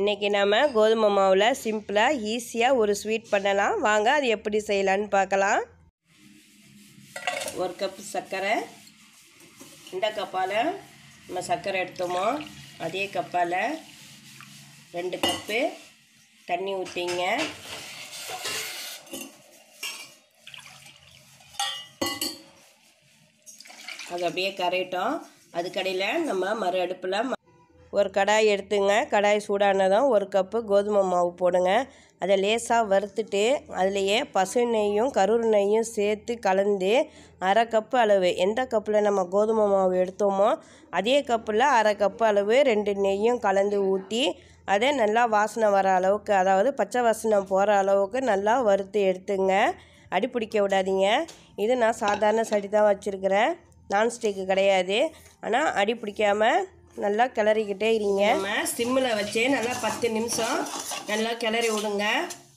இன்றைக்கி நம்ம கோதுமை மாவில் சிம்பிளாக ஈஸியாக ஒரு ஸ்வீட் பண்ணலாம் வாங்க அது எப்படி செய்யலான்னு பார்க்கலாம் ஒரு கப் சர்க்கரை இந்த கப்பால் நம்ம சர்க்கரை எடுத்தோமோ அதே கப்பால் ரெண்டு கப்பு தண்ணி ஊற்றிங்க அது அப்படியே கரையட்டும் அதுக்கடையில் நம்ம மறு அடுப்பில் ஒரு கடாய் எடுத்துங்க கடாய் சூடானதும் ஒரு கப்பு கோதுமை மாவு போடுங்க அதை லேசாக வறுத்துட்டு அதுலேயே பசு நெய்யும் கரூர் நெய்யும் சேர்த்து கலந்து அரை கப்பு அளவு எந்த கப்பில் நம்ம கோதுமை மாவு எடுத்தோமோ அதே கப்பில் அரை கப்பு அளவு ரெண்டு நெய்யும் கலந்து ஊற்றி அதை நல்லா வாசனை வர அளவுக்கு அதாவது பச்சை வாசனை போகிற அளவுக்கு நல்லா வறுத்து எடுத்துங்க அடி பிடிக்க விடாதீங்க இது நான் சாதாரண சடி தான் வச்சுருக்கிறேன் நான்ஸ்டிக்கு கிடையாது ஆனால் அடி பிடிக்காமல் நல்லா கிளறிக்கிட்டே இருங்க நம்ம சிம்மில் வச்சு நல்லா பத்து நிமிஷம் நல்லா கிளறி விடுங்க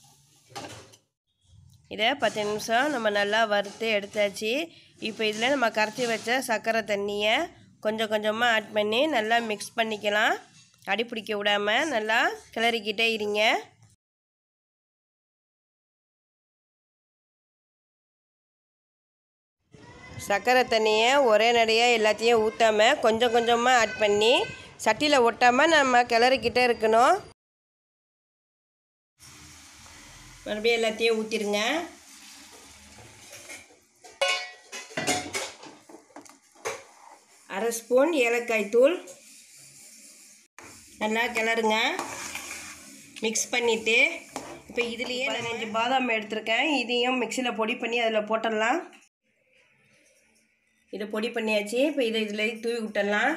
இதை பத்து நிமிஷம் நம்ம நல்லா வறுத்து எடுத்தாச்சு இப்போ இதில் நம்ம கரைச்சி வச்ச சர்க்கரை தண்ணியை கொஞ்சம் கொஞ்சமாக ஆட் பண்ணி நல்லா மிக்ஸ் பண்ணிக்கலாம் அடி பிடிக்க விடாமல் நல்லா கிளறிக்கிட்டே இருங்க சர்க்கரை தண்ணியை ஒரே நடையாக எல்லாத்தையும் ஊற்றாமல் கொஞ்சம் கொஞ்சமாக ஆட் பண்ணி சட்டியில் ஒட்டாமல் நம்ம கிளறிக்கிட்டே இருக்கணும் மறுபடியும் எல்லாத்தையும் ஊற்றிடுங்க அரை ஸ்பூன் ஏலக்காய் தூள் நல்லா கிளறுங்க மிக்ஸ் பண்ணிவிட்டு இப்போ இதுலேயே பதினஞ்சு பாதாம் எடுத்திருக்கேன் இதையும் மிக்சியில் பொடி பண்ணி அதில் போட்டுடலாம் இதை பொடி பண்ணியாச்சு இப்போ இதை இதில் தூவி விட்டுடலாம்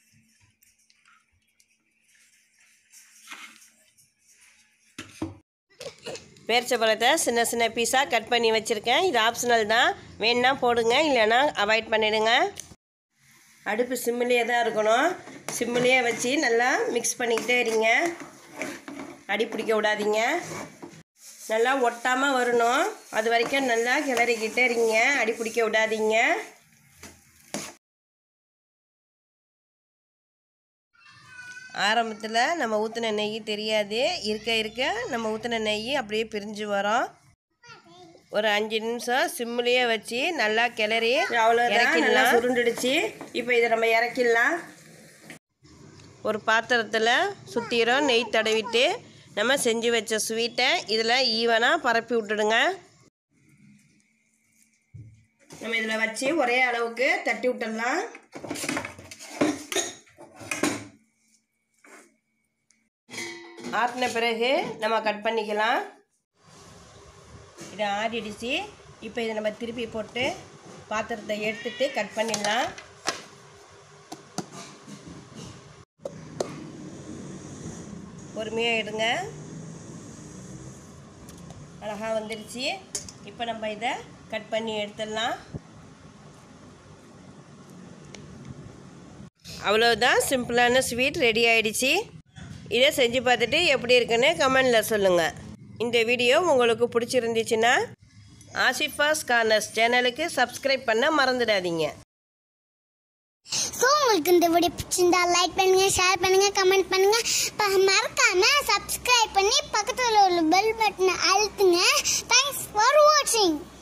பேரிச்சப்பழத்தை சின்ன சின்ன பீஸாக கட் பண்ணி வச்சுருக்கேன் இது ஆப்ஷனல் தான் வேணுன்னா போடுங்க இல்லைன்னா அவாய்ட் பண்ணிவிடுங்க அடுப்பு சிம்மிலே தான் இருக்கணும் சிம்மிலே வச்சு நல்லா மிக்ஸ் பண்ணிக்கிட்டே இருங்க அடி பிடிக்க விடாதீங்க நல்லா ஒட்டாமல் வரணும் அது வரைக்கும் நல்லா கிளறிக்கிட்டே இருங்க அடி பிடிக்க விடாதீங்க ஆரம்பத்தில் நம்ம ஊற்றின நெய் தெரியாது இருக்க இருக்க நம்ம ஊற்றின நெய் அப்படியே பிரிஞ்சு வரும் ஒரு அஞ்சு நிமிஷம் சிம்மிலேயே வச்சு நல்லா கிளறி இறக்கிடலாம் சுருண்டுடுச்சு இப்போ இதை நம்ம இறக்கிடலாம் ஒரு பாத்திரத்தில் சுற்றிடும் நெய் தடவிட்டு நம்ம செஞ்சு வச்ச ஸ்வீட்டை இதில் ஈவனாக பரப்பி விட்டுடுங்க நம்ம இதில் வச்சு ஒரே அளவுக்கு தட்டி விட்டுடலாம் ஆட்டின பிறகு நம்ம கட் பண்ணிக்கலாம் இதை ஆறிடுச்சு இப்போ இதை நம்ம திருப்பி போட்டு பாத்திரத்தை எடுத்துட்டு கட் பண்ணிடலாம் பொறுமையாக எடுங்க அழகாக வந்துடுச்சு இப்போ நம்ம இதை கட் பண்ணி எடுத்துடலாம் அவ்வளோதான் சிம்பிளான ஸ்வீட் ரெடி ஆயிடுச்சு இதை செஞ்சு பார்த்துட்டு எப்படி இருக்குன்னு கமெண்டில் சொல்லுங்கள் இந்த வீடியோ உங்களுக்கு பிடிச்சிருந்துச்சுன்னா ஆசிஃபாஸ் கார்னர்ஸ் சேனலுக்கு சப்ஸ்கிரைப் பண்ண மறந்துடாதீங்க ஸோ உங்களுக்கு இந்த வீடியோ பிடிச்சிருந்தா லைக் பண்ணுங்க ஷேர் பண்ணுங்க கமெண்ட் பண்ணுங்க ப- மறக்காம சப்ஸ்கிரைப் பண்ணி பக்கத்தில் உள்ள பெல் பட்டனை அழுத்துங்க தேங்க்ஸ் ஃபார் வாட்சிங்